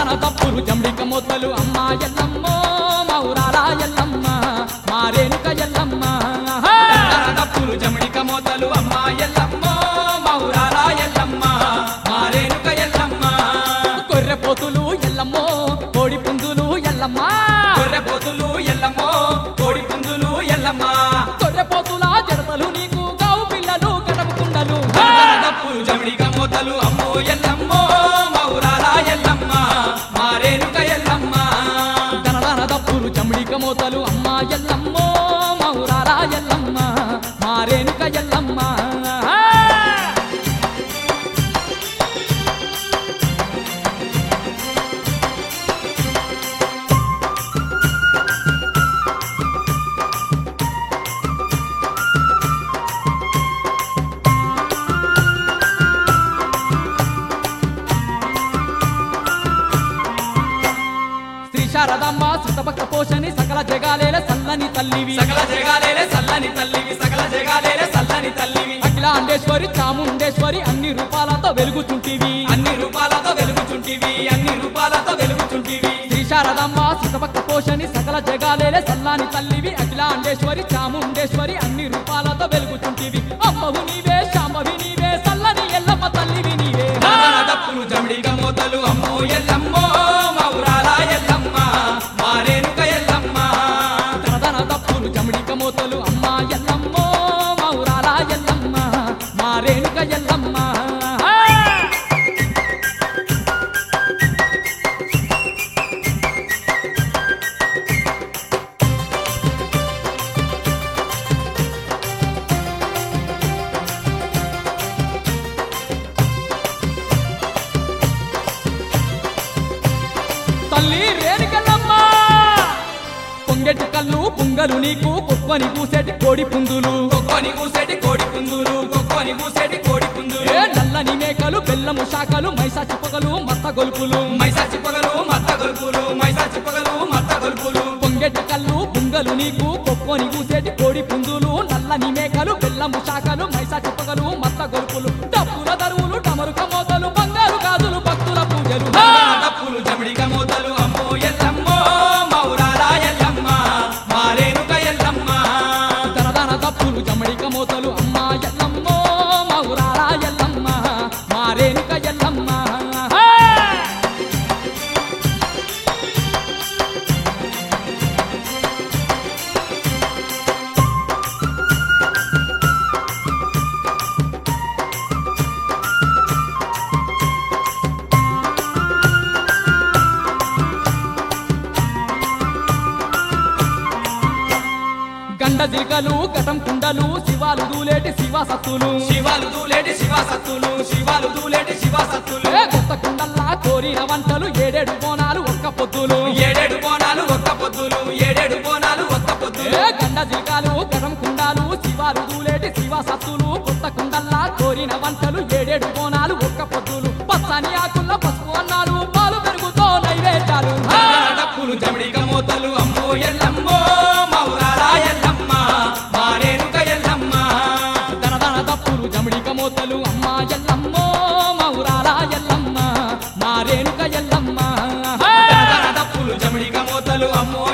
తన తప్పులు జమిడిక మొత్తలు అమ్మ ఎల్లమ్మో మౌరాల ఎల్లమ్మ మారేనుక ఎల్లమ్మ తన తప్పులు జమిడిక మోతలు అమ్మ ఎల్లమ్మ మౌరాల ఎల్లమ్మ మారేనుక ఎల్లమ్మ గొర్రె పోతులు ఎల్లమ్మో కోడి పుందులు ఎల్లమ్మ గొర్రె పోతులు ఎల్లమ్మ కోడి పుంజులు ఎల్లమ్మ గొర్రె పోతుల జడతలు నీకు గావు పిల్లలు కడపు కుండలు తన తప్పులు జమిడిక మోతలు అమ్మో ఎల్లమ్మ మౌరాల ఎల్లమ్మ మారేనుక ఎల్లమ్మ దనదన తప్పులు జమిడిక మోతలు అమ్మ ఎల్లమ్మో మౌరాల ఎల్లమ్మ మారేనుక ఎల్లమ్మ శ్రీ శారదమ్మ సుతభక్త పోషణి సకల జగాలేల సల్లని తల్లివి సకల జగాలేలే సల్లని తల్లివి సకల జగాలేలే సల్లని తల్లివి అఖిలాండేశ్వరి చాముండేశ్వరి అన్ని రూపాలతో వెలుగుచుంటివి అన్ని రూపాలతో వెలుగుచుంటివి అన్ని రూపాలతో వెలుగుచుంటివి శ్రీ శారదమ్మ సుతభక్త పోషణి సకల జగాలేల సల్లాని తల్లివి అఖిలాండేశ్వరి చాముండేశ్వరి అన్ని రూపాలతో వెలుగుచుంటివి అమ్మవు నీవే శాంభవి నీవే సల్లని ఎల్లమ్మ తల్లివి నీవే తన తప్పులు జమిడిక మోతలు అమ్మో ఎల్లమ్మో మౌరాల ఎల్లమ్మ మారేనుక ఎల్లమ్మ తనదన తప్పులు జమిడిక మోతలు అమ్మ ఎల్లమ్మో మౌరాల ఎల్లమ్మ మారేనుక ఎల్లమ్మ తల్లి రేణుకెళ్ళమ్మ పొంగెటి కళ్ళు పుంగలు నీకు కుక్కని పూసేటి కోడి పుందులు కొక్కొని కూసేటి కోడి పుంజులు కొక్కొని కూసేటి కోడి పుంజులు ఏ నల్లని మేకలు బెల్లము శాఖలు మైసా చిప్పగలు మత్త గొలుపులు మైసా చిప్పగలు మత్త గొలుపులు మైసా చిప్పగలు మత్త గొలుపులు పొంగెటి కళ్ళు పుంగలు నీకు కుక్కని పూసేటి కోడి పుందులు నల్లని మేకలు బెల్లము శాఖలు మైసా చిప్పగలు మత్త గొలుపులు డప్పుల దరువులు డమరుక మోతలు బంగారు గాజులు భక్తుల పూజలు తన తప్పులు జమిడిక మోతలు అమ్మో ఎల్లమ్మో మౌరాల ఎల్లమ్మ మారేనుక ఎల్లమ్మ దనదన తప్పులు జమడిక మోతలు అమ్మ ఎల్లమ్మో మౌరాల ఎల్లమ్మ మారేనుక ఎల్లమ్మ గండ జిల్కలు గతం కుండలు శివాలు దూలేటి శివ సత్తులు శివాలు దూలేటి శివ సత్తులు శివాలు దూలేటి శివ సత్తులు ఏ కొత్త కుండల్లా కోరిన వంటలు ఏడేడు బోనాలు ఒక్క పొద్దులు ఏడేడు బోనాలు ఒక్క పొద్దులు ఏడేడు బోనాలు ఒక్క పొద్దులు ఏ గండ జిల్కాలు గతం కుండాలు శివాలు దూలేటి శివ సత్తులు కొత్త కుండల్లా కోరిన వంటలు ఏడేడు బోనాలు ఒక్క పొద్దులు పచ్చని ఆకుల్లో పసుపు అన్నాలు పాలు పెరుగుతో నైవేద్యాలు డప్పులు జమిడిక మోతలు అమ్మో ఎల్లమ్మో మౌరాల ఎల్లమ్మ మారేనుక ఎల్లమ్మ దనదన తప్పులు జమిడిక మోతలు అమ్మ ఎల్లమ్మో మౌరాల ఎల్లమ్మ మారేనుక ఎల్లమ్మ డప్పులు జమిడిక మోతలు అమ్మో